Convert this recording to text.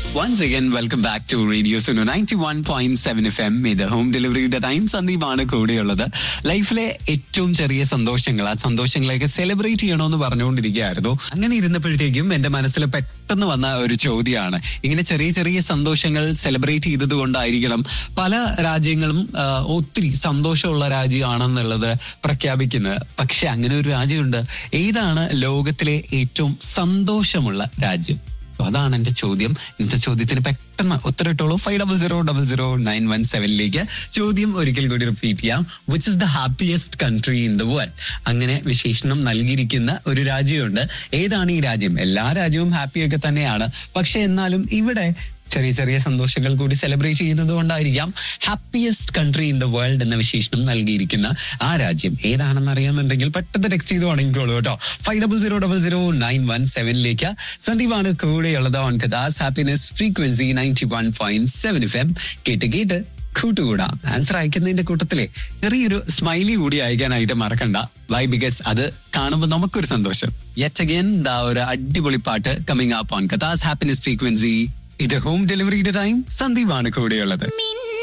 once again welcome back to radio Suno ninety one point seven F M ഇത് home ഡെലിവറിയുടെ time സന്ദീപാണ് കൂടെയുള്ളത് ലൈഫിലെ ഏറ്റവും ചെറിയ സന്തോഷങ്ങൾ ആ സന്തോഷങ്ങളെയൊക്കെ സെലിബ്രേറ്റ് ചെയ്യണമെന്ന് പറഞ്ഞുകൊണ്ടിരിക്കുകയായിരുന്നു അങ്ങനെ ഇരുന്നപ്പോഴത്തേക്കും എന്റെ മനസ്സിൽ പെട്ടെന്ന് വന്ന ഒരു ചോദ്യമാണ് ഇങ്ങനെ ചെറിയ ചെറിയ സന്തോഷങ്ങൾ സെലിബ്രേറ്റ് ചെയ്തത് കൊണ്ടായിരിക്കണം പല രാജ്യങ്ങളും ആ, ഒത്തിരി സന്തോഷമുള്ള രാജ്യമാണെന്നുള്ളത് പ്രഖ്യാപിക്കുന്നത് പക്ഷെ അങ്ങനെ ഒരു രാജ്യമുണ്ട് ഏതാണ് ലോകത്തിലെ ഏറ്റവും സന്തോഷമുള്ള രാജ്യം അപ്പൊ അതാണ് എന്റെ ചോദ്യം ഇന്നത്തെ ചോദ്യത്തിന് പെട്ടെന്ന് ഉത്തരവിട്ടോളൂ five double zero double zero nine one സെവനിലേക്ക് ചോദ്യം ഒരിക്കൽ കൂടി റിപ്പീറ്റ് ചെയ്യാം which is the happiest country in the world അങ്ങനെ വിശേഷണം നൽകിയിരിക്കുന്ന ഒരു രാജ്യമുണ്ട് ഏതാണ് ഈ രാജ്യം എല്ലാ രാജ്യവും ഹാപ്പിയൊക്കെ തന്നെയാണ് പക്ഷെ എന്നാലും ഇവിടെ ചെറിയ ചെറിയ സന്തോഷങ്ങൾ കൂടി സെലിബ്രേറ്റ് ചെയ്യുന്നത് കൊണ്ടായിരിക്കാം happiest country in the world എന്ന വിശേഷണം നൽകിയിരിക്കുന്ന ആ രാജ്യം ഏതാണെന്ന് അറിയാമെന്നുണ്ടെങ്കിൽ പെട്ടെന്ന് ടെക്സ്റ്റ് ചെയ്ത് തുടങ്ങിക്കോളൂ കേട്ടോ five double zero double zero nine one സെവനിലേക്ക് സന്ദീപാണ് കൂടെയുള്ളത് on Qatar's happiness frequency ninety one point seven F M കേട്ട് കേട്ട് കൂട്ടുകൂടാം ആൻസർ അയക്കുന്നതിന്റെ കൂട്ടത്തിലെ ചെറിയൊരു സ്മൈലി കൂടി അയക്കാനായിട്ട് മറക്കണ്ട വൈ ബിക്കോസ് അത് കാണുമ്പോൾ നമുക്കൊരു സന്തോഷം യെറ്റ് അഗൈൻ ദാ ഒരു അടിപൊളി പാട്ട് coming up on Qatar's happiness frequency ഇത് ഹോം ഡെലിവറിയുടെ ടൈം സന്ദീപാണ് കൂടെയുള്ളത് മിൻ